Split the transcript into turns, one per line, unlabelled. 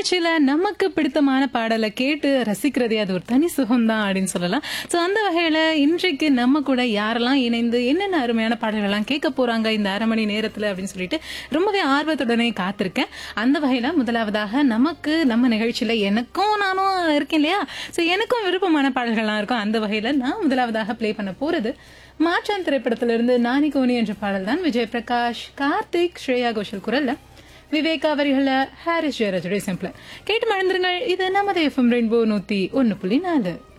நிகழ்ச்சியில நமக்கு பிடித்தமான பாடலை கேட்டு ரசிக்கிறதே அது ஒரு தனி சுகம்தான் அப்படின்னு சொல்லலாம் ஸோ அந்த வகையில இன்றைக்கு நம்ம கூட யாரெல்லாம் இணைந்து என்னென்ன அருமையான பாடல்கள்லாம் கேட்க போறாங்க இந்த அரை மணி நேரத்துல அப்படின்னு சொல்லிட்டு ரொம்பவே ஆர்வத்துடனே காத்திருக்கேன் அந்த வகையில முதலாவதாக நமக்கு நம்ம நிகழ்ச்சியில எனக்கும் நானும் இருக்கேன் இல்லையா ஸோ எனக்கும் விருப்பமான பாடல்கள்லாம் இருக்கும் அந்த வகையில நான் முதலாவதாக ப்ளே பண்ண போறது மாற்றான் திரைப்படத்திலிருந்து நானி கோனி என்ற பாடல் தான் விஜய் பிரகாஷ் கார்த்திக் ஸ்ரேயா கோஷல் குரல்ல விவேக் அவர்கள ஹாரிஸ் ஜெயராஜுடைய சிம்பிள் கேட்டு மறந்துருங்கள் இது நமது எஃப்எம் ரெயின்போ நூத்தி ஒன்னு புள்ளி நாலு